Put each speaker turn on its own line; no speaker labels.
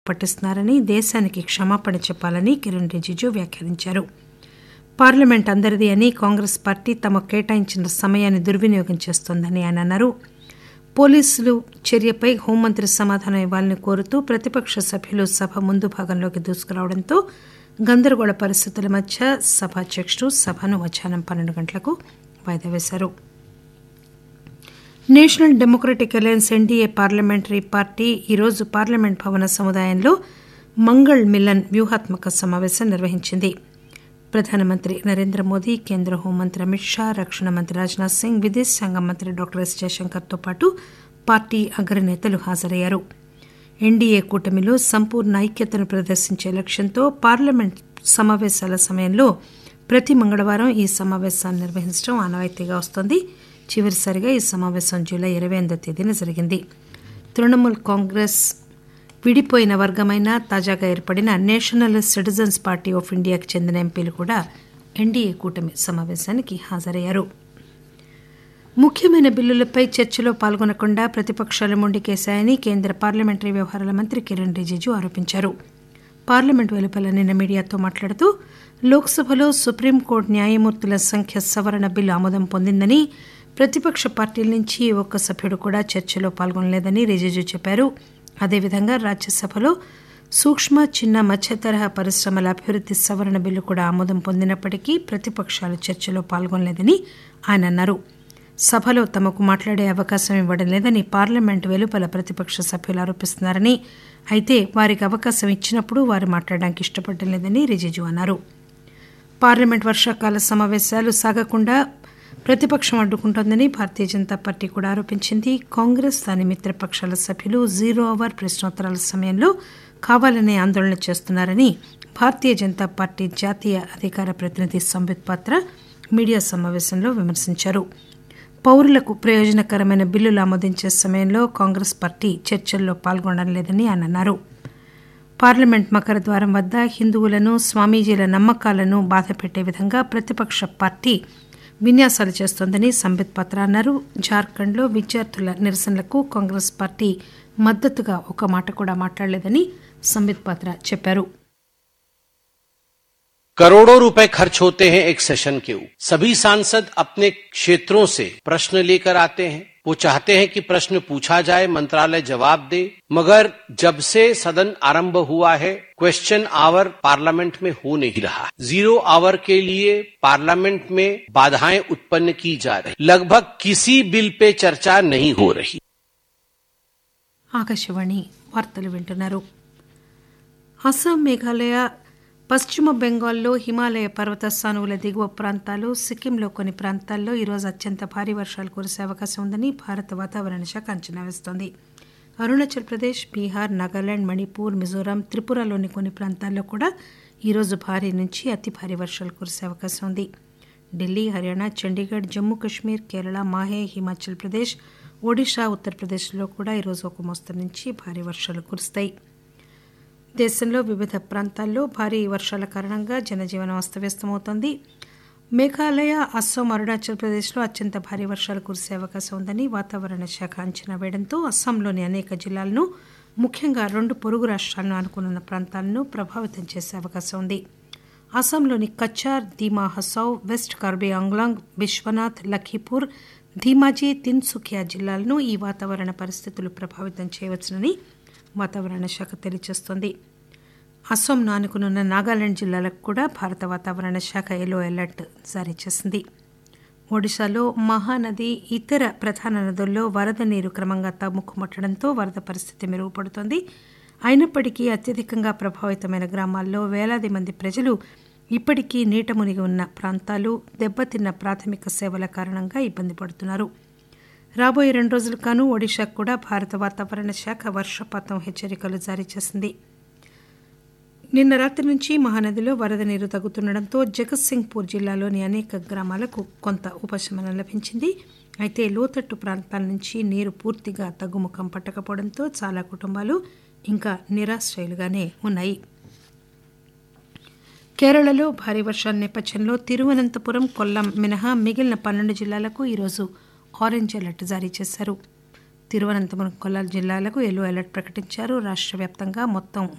పట్టిస్తున్నారని దేశానికి క్షమాపణ చెప్పాలని కిరణ్ రిజిజు వ్యాఖ్యానించారు పార్లమెంట్ అందరిది అని కాంగ్రెస్ పార్టీ తమకు కేటాయించిన సమయాన్ని దుర్వినియోగం చేస్తోందని ఆయన అన్నారు పోలీసులు చర్యపై హోంమంత్రి సమాధానం ఇవ్వాలని కోరుతూ ప్రతిపక్ష సభ్యులు సభ ముందు భాగంలోకి దూసుకురావడంతో గందరగోళ పరిస్థితుల మధ్య సభాధ్యకుడు సభను మధ్యాహ్నం పన్నెండు గంటలకు వాయిదా వేశారు national democratic alliance NDA parliamentary party ఈరోజు పార్లమెంట్ భవన సముదాయంలో మంగళ్ మిలన్ వ్యూహాత్మక సమావేశం నిర్వహించింది ప్రధానమంత్రి నరేంద్ర మోదీ కేంద్ర హోంమంత్రి అమిత్ షా రక్షణ మంత్రి రాజ్నాథ్ సింగ్ విదేశాంగ మంత్రి డాక్టర్ ఎస్ జయశంకర్తో పాటు పార్టీ అగ్రనేతలు హాజరయ్యారు ఎన్డీఏ కూటమిలో సంపూర్ణ ఐక్యతను ప్రదర్శించే లక్ష్యంతో పార్లమెంట్ సమావేశాల సమయంలో ప్రతి మంగళవారం ఈ సమావేశాన్ని నిర్వహించడం ఆనవాయితీగా వస్తోంది చివరిసారిగా ఈ సమావేశం జూలై ఇరవై ఎనిమిదో తేదీన జరిగింది తృణమూల్ కాంగ్రెస్ విడిపోయిన వర్గమైన తాజాగా ఏర్పడిన నేషనల్ సిటిజన్స్ పార్టీ ఆఫ్ ఇండియాకు చెందిన ఎంపీలు కూడా ఎన్డీఏ కూటమి సమావేశానికి హాజరయ్యారు ముఖ్యమైన బిల్లులపై చర్చలో పాల్గొనకుండా ప్రతిపక్షాలు మొండికేశాయని కేంద్ర పార్లమెంటరీ వ్యవహారాల మంత్రి కిరణ్ రిజిజు ఆరోపించారు పార్లమెంట్ వెలుపల నిన్న మీడియాతో మాట్లాడుతూ లోక్సభలో సుప్రీంకోర్టు న్యాయమూర్తుల సంఖ్య సవరణ బిల్లు ఆమోదం పొందిందని ప్రతిపక్ష పార్టీల నుంచి ఒక్క సభ్యుడు కూడా చర్చలో పాల్గొనలేదని రిజిజు చెప్పారు అదేవిధంగా రాజ్యసభలో సూక్ష్మ చిన్న మధ్య తరహా పరిశ్రమల అభివృద్ది సవరణ బిల్లు కూడా ఆమోదం పొందినప్పటికీ ప్రతిపక్షాలు చర్చలో పాల్గొనలేదని ఆయన అన్నారు సభలో తమకు మాట్లాడే అవకాశం ఇవ్వడం లేదని పార్లమెంట్ వెలుపల ప్రతిపక్ష సభ్యులు ఆరోపిస్తున్నారని అయితే వారికి అవకాశం ఇచ్చినప్పుడు వారు మాట్లాడడానికి ఇష్టపడడం లేదని రిజిజు అన్నారు పార్లమెంట్ వర్షాకాల సమావేశాలు సాగకుండా ప్రతిపక్షం అడ్డుకుంటోందని భారతీయ జనతా పార్టీ కూడా ఆరోపించింది కాంగ్రెస్ దాని మిత్రపక్షాల సభ్యులు జీరో అవర్ ప్రశ్నోత్తరాల సమయంలో కావాలనే ఆందోళన చేస్తున్నారని భారతీయ జనతా పార్టీ జాతీయ అధికార ప్రతినిధి సంబిత్ పాత్ర మీడియా సమావేశంలో విమర్శించారు పౌరులకు ప్రయోజనకరమైన బిల్లులు ఆమోదించే సమయంలో కాంగ్రెస్ పార్టీ చర్చల్లో పాల్గొనడం లేదని ఆయన అన్నారు పార్లమెంట్ మకర ద్వారం వద్ద హిందువులను స్వామీజీల నమ్మకాలను బాధపెట్టే విధంగా ప్రతిపక్ష పార్టీ విన్యాసాలు చేస్తోందని సంబిత్ పాత్ర అన్నారు జార్ఖండ్లో విద్యార్థుల నిరసనలకు కాంగ్రెస్ పార్టీ మద్దతుగా ఒక మాట కూడా మాట్లాడలేదని సంబిత్ పాత్ర చెప్పారు
करोड़ों रुपए खर्च होते हैं एक सेशन के ऊपर सभी सांसद अपने क्षेत्रों से प्रश्न लेकर आते हैं वो चाहते हैं कि प्रश्न पूछा जाए मंत्रालय जवाब दे मगर जब से सदन आरंभ हुआ है क्वेश्चन आवर पार्लियामेंट में हो नहीं रहा जीरो आवर के लिए पार्लियामेंट में बाधाएं उत्पन्न की जा रही लगभग किसी बिल पे चर्चा नहीं हो रही
ఆకాశవాణి వార్తలు వింటున్నారు అస్సాం మేఘాలయ పశ్చిమ బెంగాల్లో హిమాలయ పర్వత సానువుల దిగువ ప్రాంతాలు సిక్కింలో కొన్ని ప్రాంతాల్లో ఈరోజు అత్యంత భారీ వర్షాలు కురిసే అవకాశం ఉందని భారత వాతావరణ శాఖ అంచనా వేస్తోంది అరుణాచల్ ప్రదేశ్ బీహార్ నాగాలాండ్ మణిపూర్ మిజోరాం త్రిపురలోని కొన్ని ప్రాంతాల్లో కూడా ఈరోజు భారీ నుంచి అతి భారీ వర్షాలు కురిసే అవకాశం ఉంది ఢిల్లీ హర్యానా చండీగఢ్ జమ్మూ కశ్మీర్ కేరళ మాహే హిమాచల్ ప్రదేశ్ ఒడిషా ఉత్తరప్రదేశ్లో కూడా ఈరోజు ఒక మోస్తరు నుంచి భారీ వర్షాలు కురుస్తాయి దేశంలో వివిధ ప్రాంతాల్లో భారీ వర్షాల కారణంగా జనజీవనం అస్తవ్యస్తమవుతోంది మేఘాలయ అస్సాం అరుణాచల్ ప్రదేశ్లో అత్యంత భారీ వర్షాలు కురిసే అవకాశం ఉందని వాతావరణ శాఖ అంచనా వేయడంతో అస్సాంలోని అనేక జిల్లాలను ముఖ్యంగా రెండు పొరుగు రాష్ట్రాలను ఆనుకున్న ప్రాంతాలను ప్రభావితం చేసే అవకాశం ఉంది అస్సాంలోని కచ్చార్ ధీమా హసౌ వెస్ట్ కార్బీ ఆంగ్లాంగ్ విశ్వనాథ్ లఖీపూర్ ధీమాజీ తిన్సుకియా జిల్లాలను ఈ వాతావరణ పరిస్థితులు ప్రభావితం చేయవచ్చునని వాతావరణ శాఖ తెలియజేస్తోంది అస్సాంను ఆనుకునున్న నాగాలాండ్ జిల్లాలకు కూడా భారత వాతావరణ శాఖ ఎల్లో అలర్ట్ జారీ చేసింది ఒడిశాలో మహానది ఇతర ప్రధాన నదుల్లో వరద నీరు క్రమంగా తగ్గుముట్టడంతో వరద పరిస్థితి మెరుగుపడుతోంది అయినప్పటికీ అత్యధికంగా ప్రభావితమైన గ్రామాల్లో వేలాది మంది ప్రజలు ఇప్పటికీ నీట మునిగి ఉన్న ప్రాంతాలు దెబ్బతిన్న ప్రాథమిక సేవల కారణంగా ఇబ్బంది పడుతున్నారు రాబోయే రెండు రోజులు కాను ఒడిశాకు కూడా భారత వాతావరణ శాఖ వర్షపాతం హెచ్చరికలు జారీ చేసింది నిన్న రాత్రి నుంచి మహానదిలో వరద నీరు తగ్గుతుండటంతో జగత్సింగ్పూర్ జిల్లాలోని అనేక గ్రామాలకు కొంత ఉపశమనం లభించింది అయితే లోతట్టు ప్రాంతాల నుంచి నీరు పూర్తిగా తగ్గుముఖం పట్టకపోవడంతో చాలా కుటుంబాలు ఇంకా నిరాశ్రయులుగానే ఉన్నాయి కేరళలో భారీ వర్షాల నేపథ్యంలో తిరువనంతపురం కొల్లం మినహా మిగిలిన పన్నెండు జిల్లాలకు ఈరోజు ఆరెంజ్ అలర్ట్ జారీ చేశారు తిరువనంతపురం కొల్లాం జిల్లాలకు ఎల్లో అలర్ట్ ప్రకటించారు రాష్ట్ర వ్యాప్తంగా మొత్తం